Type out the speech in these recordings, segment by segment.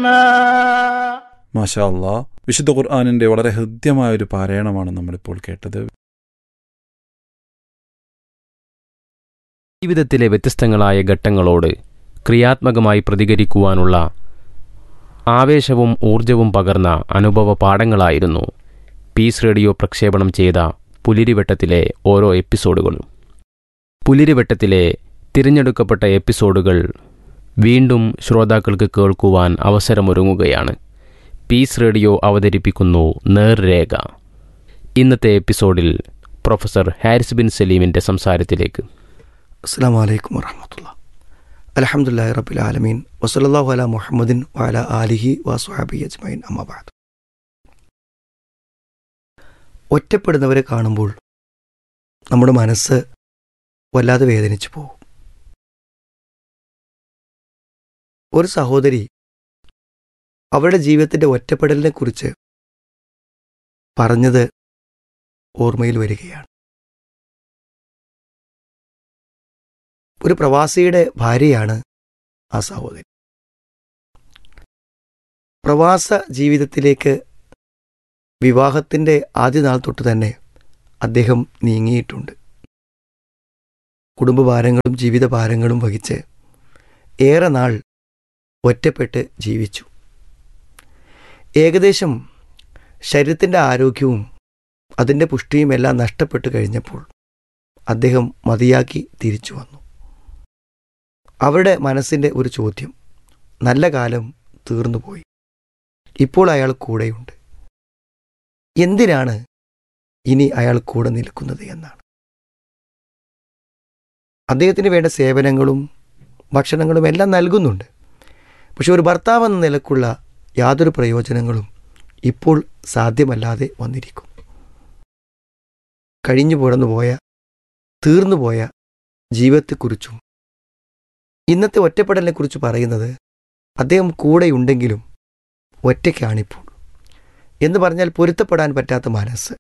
علما മാഷാ അല്ലാ വിശുദ്ധ ഖുർആാനിന്റെ വളരെ ഹൃദ്യമായ ഒരു പാരായണമാണ് നമ്മളിപ്പോൾ കേട്ടത് ജീവിതത്തിലെ വ്യത്യസ്തങ്ങളായ ഘട്ടങ്ങളോട് ക്രിയാത്മകമായി പ്രതികരിക്കുവാനുള്ള ആവേശവും ഊർജവും പകർന്ന അനുഭവ പാഠങ്ങളായിരുന്നു പീസ് റേഡിയോ പ്രക്ഷേപണം ചെയ്ത പുലിരിവട്ടത്തിലെ ഓരോ എപ്പിസോഡുകളും പുലിരിവട്ടത്തിലെ തിരഞ്ഞെടുക്കപ്പെട്ട എപ്പിസോഡുകൾ വീണ്ടും ശ്രോതാക്കൾക്ക് കേൾക്കുവാൻ അവസരമൊരുങ്ങുകയാണ് പീസ് റേഡിയോ അവതരിപ്പിക്കുന്നു നേർരേഖ ഇന്നത്തെ എപ്പിസോഡിൽ പ്രൊഫസർ ഹാരിസ് ബിൻ സലീമിൻ്റെ സംസാരത്തിലേക്ക് അസ്സാം വലൈക്കും വറഹമത്തുള്ള അലഹമുല്ലാ റബ്ബിൽ ആലമീൻ വസല്ലാഹു അല മുഹമ്മദിൻ വാല ആലിഹി വാസുഹാബി അജ്മൈൻ അമ്മബാദ് ഒറ്റപ്പെടുന്നവരെ കാണുമ്പോൾ നമ്മുടെ മനസ്സ് വല്ലാതെ വേദനിച്ചു പോകും ഒരു സഹോദരി അവരുടെ ജീവിതത്തിൻ്റെ ഒറ്റപ്പെടലിനെ കുറിച്ച് പറഞ്ഞത് ഓർമ്മയിൽ വരികയാണ് ഒരു പ്രവാസിയുടെ ഭാര്യയാണ് ആ സഹോദരി പ്രവാസ ജീവിതത്തിലേക്ക് വിവാഹത്തിൻ്റെ ആദ്യ നാൾ തൊട്ട് തന്നെ അദ്ദേഹം നീങ്ങിയിട്ടുണ്ട് കുടുംബഭാരങ്ങളും ജീവിതഭാരങ്ങളും വഹിച്ച് ഏറെ നാൾ ഒറ്റപ്പെട്ട് ജീവിച്ചു ഏകദേശം ശരീരത്തിൻ്റെ ആരോഗ്യവും അതിൻ്റെ പുഷ്ടിയും എല്ലാം നഷ്ടപ്പെട്ടു കഴിഞ്ഞപ്പോൾ അദ്ദേഹം മതിയാക്കി തിരിച്ചു വന്നു അവരുടെ മനസ്സിൻ്റെ ഒരു ചോദ്യം നല്ല കാലം തീർന്നുപോയി ഇപ്പോൾ അയാൾ കൂടെയുണ്ട് എന്തിനാണ് ഇനി അയാൾ കൂടെ നിൽക്കുന്നത് എന്നാണ് അദ്ദേഹത്തിന് വേണ്ട സേവനങ്ങളും ഭക്ഷണങ്ങളും എല്ലാം നൽകുന്നുണ്ട് പക്ഷെ ഒരു ഭർത്താവ് എന്ന നിലക്കുള്ള യാതൊരു പ്രയോജനങ്ങളും ഇപ്പോൾ സാധ്യമല്ലാതെ വന്നിരിക്കും കഴിഞ്ഞു പുറന്നുപോയ തീർന്നുപോയ ജീവിതത്തെക്കുറിച്ചും ഇന്നത്തെ ഒറ്റപ്പെടലിനെക്കുറിച്ച് പറയുന്നത് അദ്ദേഹം കൂടെയുണ്ടെങ്കിലും ഒറ്റയ്ക്കാണിപ്പോൾ എന്ന് പറഞ്ഞാൽ പൊരുത്തപ്പെടാൻ പറ്റാത്ത മനസ്സ്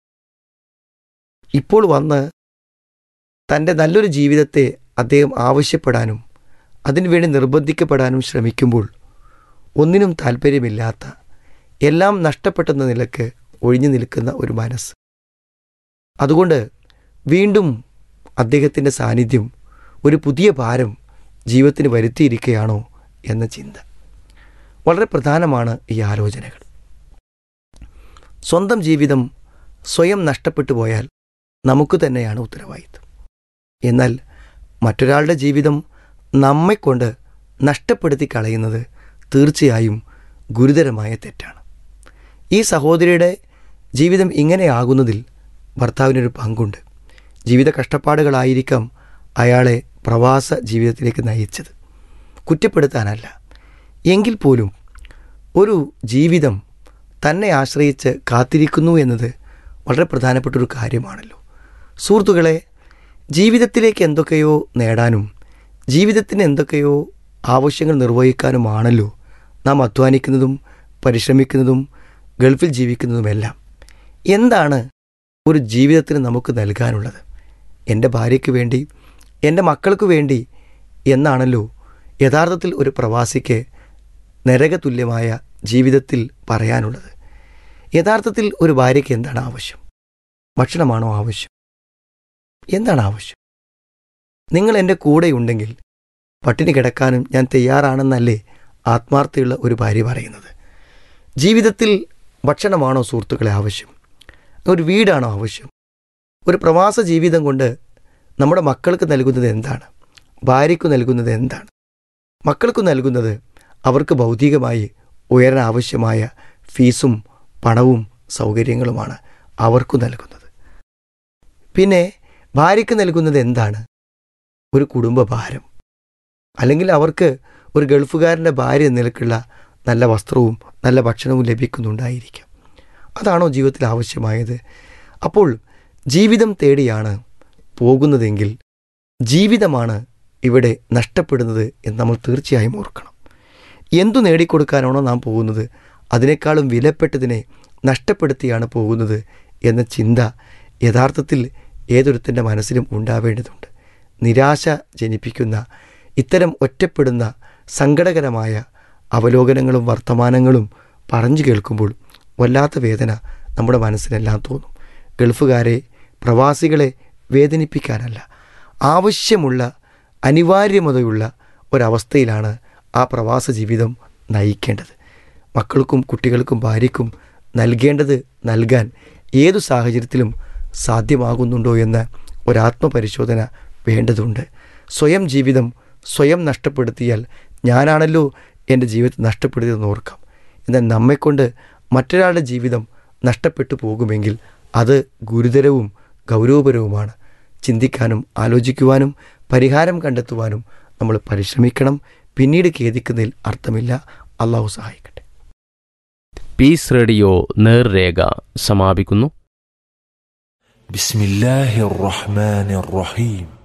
ഇപ്പോൾ വന്ന് തൻ്റെ നല്ലൊരു ജീവിതത്തെ അദ്ദേഹം ആവശ്യപ്പെടാനും അതിനുവേണ്ടി നിർബന്ധിക്കപ്പെടാനും ശ്രമിക്കുമ്പോൾ ഒന്നിനും താല്പര്യമില്ലാത്ത എല്ലാം നഷ്ടപ്പെട്ടെന്ന നിലക്ക് ഒഴിഞ്ഞു നിൽക്കുന്ന ഒരു മനസ്സ് അതുകൊണ്ട് വീണ്ടും അദ്ദേഹത്തിൻ്റെ സാന്നിധ്യം ഒരു പുതിയ ഭാരം ജീവിതത്തിന് വരുത്തിയിരിക്കുകയാണോ എന്ന ചിന്ത വളരെ പ്രധാനമാണ് ഈ ആലോചനകൾ സ്വന്തം ജീവിതം സ്വയം നഷ്ടപ്പെട്ടു പോയാൽ നമുക്ക് തന്നെയാണ് ഉത്തരവാദിത്വം എന്നാൽ മറ്റൊരാളുടെ ജീവിതം നമ്മെക്കൊണ്ട് നഷ്ടപ്പെടുത്തി കളയുന്നത് തീർച്ചയായും ഗുരുതരമായ തെറ്റാണ് ഈ സഹോദരിയുടെ ജീവിതം ഇങ്ങനെയാകുന്നതിൽ ഭർത്താവിനൊരു പങ്കുണ്ട് ജീവിത കഷ്ടപ്പാടുകളായിരിക്കാം അയാളെ പ്രവാസ ജീവിതത്തിലേക്ക് നയിച്ചത് കുറ്റപ്പെടുത്താനല്ല എങ്കിൽ പോലും ഒരു ജീവിതം തന്നെ ആശ്രയിച്ച് കാത്തിരിക്കുന്നു എന്നത് വളരെ പ്രധാനപ്പെട്ട ഒരു കാര്യമാണല്ലോ സുഹൃത്തുക്കളെ ജീവിതത്തിലേക്ക് എന്തൊക്കെയോ നേടാനും ജീവിതത്തിന് എന്തൊക്കെയോ ആവശ്യങ്ങൾ നിർവഹിക്കാനുമാണല്ലോ നാം അധ്വാനിക്കുന്നതും പരിശ്രമിക്കുന്നതും ഗൾഫിൽ ജീവിക്കുന്നതുമെല്ലാം എന്താണ് ഒരു ജീവിതത്തിന് നമുക്ക് നൽകാനുള്ളത് എൻ്റെ ഭാര്യയ്ക്ക് വേണ്ടി എൻ്റെ മക്കൾക്ക് വേണ്ടി എന്നാണല്ലോ യഥാർത്ഥത്തിൽ ഒരു പ്രവാസിക്ക് നരകതുല്യമായ ജീവിതത്തിൽ പറയാനുള്ളത് യഥാർത്ഥത്തിൽ ഒരു ഭാര്യയ്ക്ക് എന്താണ് ആവശ്യം ഭക്ഷണമാണോ ആവശ്യം എന്താണ് ആവശ്യം നിങ്ങൾ എൻ്റെ കൂടെയുണ്ടെങ്കിൽ പട്ടിണി കിടക്കാനും ഞാൻ തയ്യാറാണെന്നല്ലേ ആത്മാർത്ഥയുള്ള ഒരു ഭാര്യ പറയുന്നത് ജീവിതത്തിൽ ഭക്ഷണമാണോ സുഹൃത്തുക്കളെ ആവശ്യം ഒരു വീടാണോ ആവശ്യം ഒരു പ്രവാസ ജീവിതം കൊണ്ട് നമ്മുടെ മക്കൾക്ക് നൽകുന്നത് എന്താണ് ഭാര്യയ്ക്ക് നൽകുന്നത് എന്താണ് മക്കൾക്ക് നൽകുന്നത് അവർക്ക് ഭൗതികമായി ഉയരാൻ ആവശ്യമായ ഫീസും പണവും സൗകര്യങ്ങളുമാണ് അവർക്കു നൽകുന്നത് പിന്നെ ഭാര്യയ്ക്ക് നൽകുന്നത് എന്താണ് ഒരു കുടുംബഭാരം അല്ലെങ്കിൽ അവർക്ക് ഒരു ഗൾഫുകാരൻ്റെ ഭാര്യ എന്ന നിലക്കുള്ള നല്ല വസ്ത്രവും നല്ല ഭക്ഷണവും ലഭിക്കുന്നുണ്ടായിരിക്കാം അതാണോ ജീവിതത്തിൽ ആവശ്യമായത് അപ്പോൾ ജീവിതം തേടിയാണ് പോകുന്നതെങ്കിൽ ജീവിതമാണ് ഇവിടെ നഷ്ടപ്പെടുന്നത് എന്ന് നമ്മൾ തീർച്ചയായും ഓർക്കണം എന്തു നേടിക്കൊടുക്കാനാണോ നാം പോകുന്നത് അതിനേക്കാളും വിലപ്പെട്ടതിനെ നഷ്ടപ്പെടുത്തിയാണ് പോകുന്നത് എന്ന ചിന്ത യഥാർത്ഥത്തിൽ ഏതൊരുത്തൻ്റെ മനസ്സിലും ഉണ്ടാവേണ്ടതുണ്ട് നിരാശ ജനിപ്പിക്കുന്ന ഇത്തരം ഒറ്റപ്പെടുന്ന സങ്കടകരമായ അവലോകനങ്ങളും വർത്തമാനങ്ങളും പറഞ്ഞു കേൾക്കുമ്പോൾ വല്ലാത്ത വേദന നമ്മുടെ മനസ്സിനെല്ലാം തോന്നും ഗൾഫുകാരെ പ്രവാസികളെ വേദനിപ്പിക്കാനല്ല ആവശ്യമുള്ള അനിവാര്യമതയുള്ള ഒരവസ്ഥയിലാണ് ആ പ്രവാസ ജീവിതം നയിക്കേണ്ടത് മക്കൾക്കും കുട്ടികൾക്കും ഭാര്യയ്ക്കും നൽകേണ്ടത് നൽകാൻ ഏതു സാഹചര്യത്തിലും സാധ്യമാകുന്നുണ്ടോ എന്ന ഒരാത്മപരിശോധന വേണ്ടതുണ്ട് സ്വയം ജീവിതം സ്വയം നഷ്ടപ്പെടുത്തിയാൽ ഞാനാണല്ലോ എൻ്റെ ജീവിതത്തെ നഷ്ടപ്പെടുത്തിയതെന്ന് ഓർക്കാം എന്നാൽ നമ്മെക്കൊണ്ട് മറ്റൊരാളുടെ ജീവിതം നഷ്ടപ്പെട്ടു പോകുമെങ്കിൽ അത് ഗുരുതരവും ഗൗരവപരവുമാണ് ചിന്തിക്കാനും ആലോചിക്കുവാനും പരിഹാരം കണ്ടെത്തുവാനും നമ്മൾ പരിശ്രമിക്കണം പിന്നീട് ഖേദിക്കുന്നതിൽ അർത്ഥമില്ല അള്ളാഹു സഹായിക്കട്ടെ പീസ് റേഡിയോ നേർരേഖ സമാപിക്കുന്നു بسم الله الرحمن الرحيم